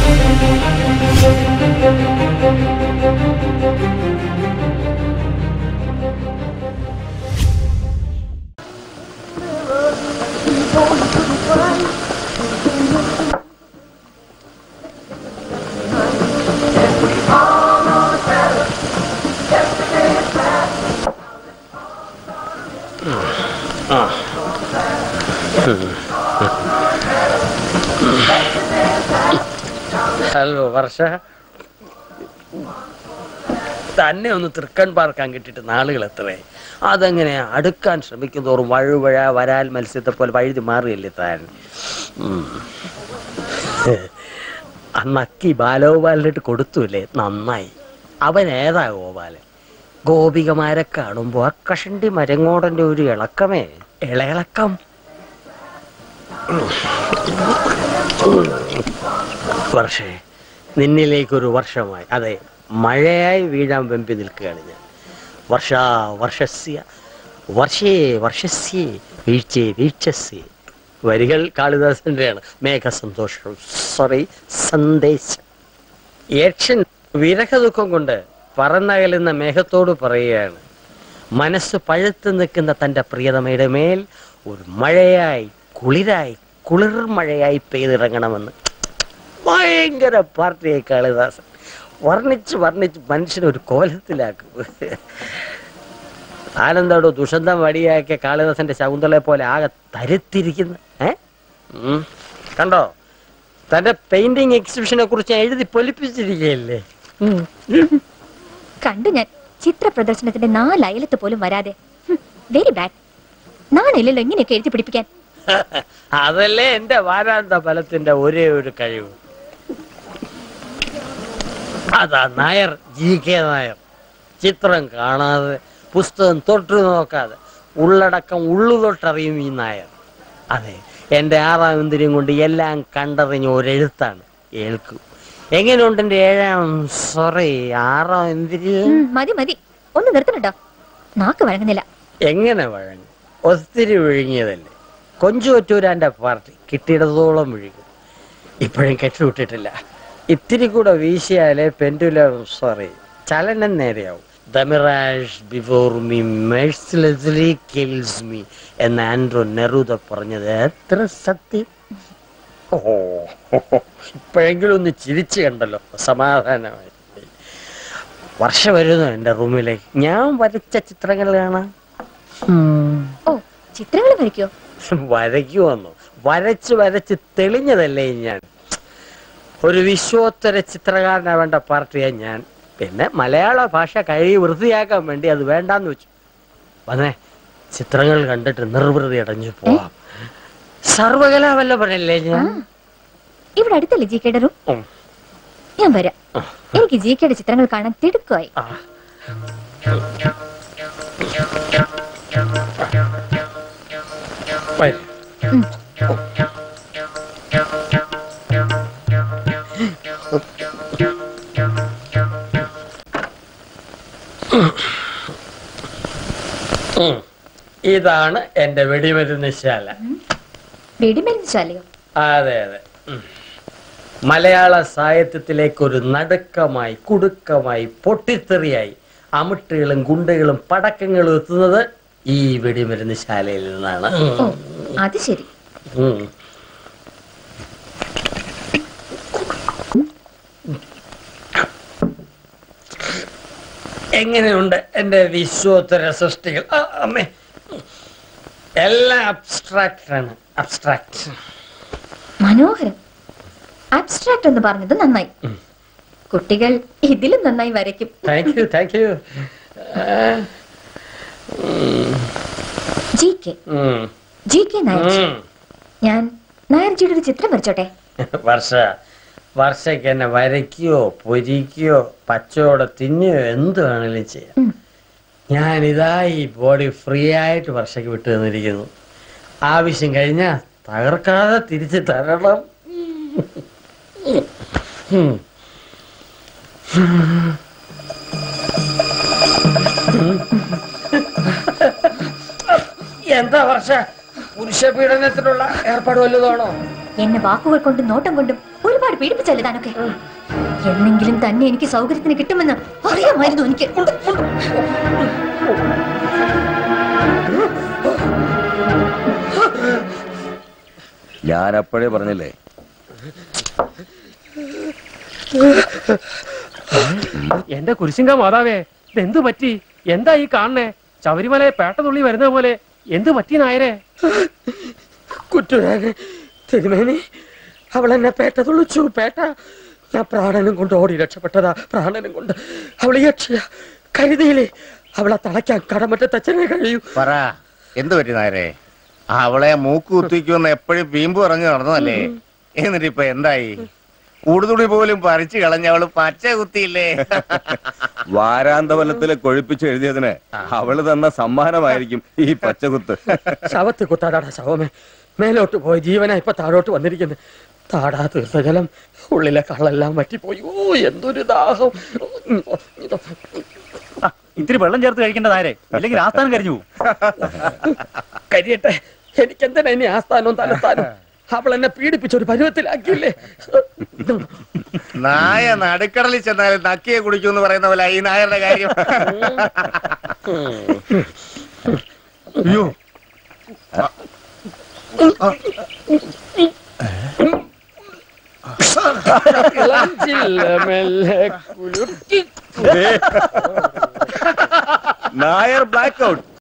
Hello വർഷ തന്നെ ഒന്ന് തൃക്കൺ പാർക്കാൻ കിട്ടിയിട്ട് നാളുകൾ എത്രേ അതെങ്ങനെ അടുക്കാൻ ശ്രമിക്കുന്നതോറും വഴുവഴ വരാൽ മത്സ്യത്തെ പോലെ വഴുതി മാറിയല്ലേ താൻ ഉം. അന്നക്കി ബാലഗോപാലിനിട്ട് കൊടുത്തുല്ലേ നന്നായി അവൻ ഏതാ ഗോപാലൻ ഗോപികമാരെ കാണുമ്പോ ആ കഷണ്ടി മരങ്ങോടന്റെ ഒരു ഇളക്കമേ ഇളയിളക്കം വർഷേ നിന്നിലേക്കൊരു വർഷമായി അതെ മഴയായി വീഴാൻ വെമ്പി നിൽക്കുകയാണ് ഞാൻ വർഷ വർഷസ്യ വർഷേ വർഷസ്യേ വീഴ്ചേ വീഴ്ചസ്യേ വരികൾ കാളിദാസന്റെയാണ് മേഘസന്തോഷം സോറി സന്ദേശം യക്ഷൻ വിരഹദുഃഖം കൊണ്ട് പറന്നകലുന്ന മേഘത്തോട് പറയുകയാണ് മനസ്സ് പഴുത്തു നിൽക്കുന്ന തന്റെ പ്രിയതമയുടെ മേൽ ഒരു മഴയായി കുളിരായി കുളിർ മഴയായി പെയ്തിറങ്ങണമെന്ന് ഭയങ്കര പാർട്ടിയെ കാളിദാസൻ വർണ്ണിച്ച് വർണ്ണിച്ച് മനുഷ്യനെ ഒരു കോലത്തിലാക്കും ആനന്ദോടോ ദുഷന്തം വടിയാക്കിയ കാളിദാസന്റെ ശകുന്തളയെ പോലെ ആകെ തരുത്തിരിക്കുന്നു ഏ ഉം. കണ്ടോ തന്റെ പെയിന്റിംഗ് എക്സിബിഷനെ കുറിച്ച് ഞാൻ എഴുതി പൊലിപ്പിച്ചിരിക്കുകയല്ലേ ഉം. കണ്ടു ഞാൻ ചിത്ര പ്രദർശനത്തിന്റെ നാലയലത്ത് പോലും വരാതെ വെരി ബാഡ് നാണില്ലല്ലോ ഇങ്ങനെയൊക്കെ എഴുതി പിടിപ്പിക്കാൻ അതല്ലേ എന്റെ വാരാന്ത ഫലത്തിന്റെ ഒരേ ഒരു കഴിവ് അതാ നായർ ജി കെ നായർ ചിത്രം കാണാതെ പുസ്തകം തൊട്ടു നോക്കാതെ ഉള്ളടക്കം ഉള്ളു തൊട്ടറിയും ഈ നായർ അതെ എന്റെ ആറാം ഇന്ദ്രിയം കൊണ്ട് എല്ലാം കണ്ടറിഞ്ഞ ഒരെഴുത്താണ് ഏൽക്കൂ എങ്ങനെയുണ്ട് എന്റെ ഏഴാം സോറി ആറാം ഇന്ദ്രിയം ഉം, മതി മതി ഒന്ന് നിർത്തണട്ടോ നാക്ക് വഴങ്ങുന്നില്ല എങ്ങനെ വഴങ്ങും ഒത്തിരി വിഴുങ്ങിയതല്ലേ കൊഞ്ചു കൊറ്റൂരാന്റെ പാർട്ടി കിട്ടിയിടത്തോളം വിഴുങ്ങും ഇപ്പോഴും കെട്ടുവിട്ടിട്ടില്ല ഇത്തിരി കൂടെ വീശിയാലേ പെൻഡുലം സോറി ചലനം നേരെയാവും the mirage before me mercilessly kills me എന്ന് ആൻഡ്രോ നെറൂദ പറഞ്ഞത് എത്ര സത്യം ഓ ഇപ്പോഴെങ്കിലും ഒന്ന് ചിരിച്ചു കണ്ടല്ലോ സമാധാനമായി വർഷം വരുന്നു എൻ്റെ റൂമിലേക്ക് ഞാൻ വരച്ച ചിത്രങ്ങൾ കാണാം ഓ ചിത്രങ്ങൾ വരയ്ക്കോ വരയ്ക്കുവന്നു വരച്ച് വരച്ച് തെളിഞ്ഞതല്ലേ ഞാൻ ഒരു വിശ്വോത്തര ചിത്രകാരനാവേണ്ട പാർട്ടിയാ ഞാൻ പിന്നെ മലയാള ഭാഷ കഴിവ് വൃത്തിയാക്കാൻ വേണ്ടി അത് വേണ്ടാന്ന് വെച്ചു വന്നേ ചിത്രങ്ങൾ കണ്ടിട്ട് നിർവൃതി അടഞ്ഞു പോവാം സർവകലാവല്ലഭനല്ലേ ആ ഞാൻ ഇവിടെ അടുത്തല്ലേ ജി കെയുടെ റൂം ഉം. ഞാൻ വരാം എനിക്ക് ജി കെയുടെ ചിത്രങ്ങൾ കാണാൻ തിടുക്കമായി ആ. വരൂ. ഉം. ഉം. ഇതാണ് എന്റെ വെടിമരുന്ന് ശാല വെടിമരുന്ന് ശാലയോ അതെ അതെ ഉം. മലയാള സാഹിത്യത്തിലേക്ക് ഒരു നടുക്കമായി കുടുക്കമായി പൊട്ടിത്തെറിയായി അമിട്ടുകളും ഗുണ്ടകളും പടക്കങ്ങളും എത്തുന്നത് ഈ വെടിമരുന്ന് ശാലയിൽ നിന്നാണ് ഓ അത് ശരി ഉം. എങ്ങനെയുണ്ട് എന്റെ വിശ്വോത്തര സൃഷ്ടികൾ ആ, അമ്മേ എല്ലാം അബ്സ്ട്രാക്റ്റ് ആണ് അബ്സ്ട്രാക്ട് മനോഹരം അബ്സ്ട്രാക്ട് എന്ന് പറഞ്ഞത് നന്നായി കുട്ടികൾ ഇതിലും നന്നായി വരയ്ക്കും thank you thank you G K G K Nair ഞാൻ നായർജിയുടെ ഒരു ചിത്രം വരച്ചോട്ടെ വർഷ വർഷയ്ക്ക് എന്നെ വരയ്ക്കുകയോ പൊരിക്കുകയോ പച്ചയോടെ തിന്നുകയോ എന്ത് വേണേലും ചെയ്യാം ഉം. ഞാനിതാ ഈ ബോഡി ഫ്രീ ആയിട്ട് വർഷയ്ക്ക് വിട്ടു തന്നിരിക്കുന്നു ആവശ്യം കഴിഞ്ഞാൽ തകർക്കാതെ തിരിച്ച് തരണം ഉം. എന്താ വർഷ പുരുഷ പീഡനത്തിനുള്ള ഏർപ്പാട് വല്ലതാണോ എന്നെ വാക്കുകൾ കൊണ്ടും നോട്ടം കൊണ്ടും ഒരുപാട് ഒരുപാട് പീഡിപ്പിച്ചല്ലേ താനൊക്കെ എന്നെങ്കിലും തന്നെ എനിക്ക് സൗകര്യത്തിന് കിട്ടുമെന്ന് അറിയാമായിരുന്നു എനിക്ക് ഞാൻ അപ്പോഴേ പറഞ്ഞില്ലേ എന്റെ കുരിശിങ്ക മാതാവേ ഇതെന്തു പറ്റി എന്താ ഈ കാണണേ ശബരിമലയെ പേട്ട തുള്ളി വരുന്ന പോലെ എന്തു പറ്റി നായരെ കുറ്റുരാന് തിരുമേനി അവൾ എന്നെ പേട്ട തുള്ളിച്ചു പേട്ട ഞാൻ പ്രാണനും കൊണ്ട് ഓടി രക്ഷപ്പെട്ടതാ പ്രാണനും കൊണ്ട് അവൾ യക്ഷിയ കരുതിയില്ലേ അവളെ തളയ്ക്കാൻ കടമറ്റ തച്ചനെ കഴിയൂ പറ എന്തു പറ്റി നായരെ അവളെ മൂക്ക് കുത്തിക്കുമെന്ന് എപ്പോഴും വീമ്പ് പറഞ്ഞു നടന്നതല്ലേ എന്നിട്ട് ഇപ്പൊ എന്തായി കൂടുതുടി പോലും പറിച്ചു കളഞ്ഞ അവള് പച്ച കുത്തിയില്ലേ വാരാന്തവനത്തിലെ കൊഴിപ്പിച്ച് എഴുതിയതിന് അവള് തന്ന സമ്മാനമായിരിക്കും ഈ പച്ചകുത്ത് ശവത്ത് കുത്താടാ ശവമേ മേലോട്ട് പോയി ജീവനാ ഇപ്പൊ താഴോട്ട് വന്നിരിക്കുന്നു താടാ തീർത്ഥജലം ഉള്ളിലെ കള്ളെല്ലാം വറ്റിപ്പോയി ഓ എന്തൊരു ദാഹം ഇത്തിരി വെള്ളം ചേർത്ത് കഴിക്കേണ്ട നേരെ അല്ലെങ്കിൽ ആസ്ഥാനം കരിഞ്ഞു പോകും കരിയട്ടെ എനിക്കെന്തിനാ ഇനി ആസ്ഥാനവും തലസ്ഥാനവും അവൾ എന്നെ പീഡിപ്പിച്ചൊരു പരുവത്തിലാക്കിയില്ലേ നായ നടുക്കടലിൽ ചെന്നാലും നക്കിയെ കുടിക്കുമെന്ന് പറയുന്ന പോലെ ഈ നായരുടെ കാര്യം അയ്യോ ഇളഞ്ചില്ല മെല്ലെ കുലുക്കി നായർ ബ്ലാക്ക് ഔട്ട്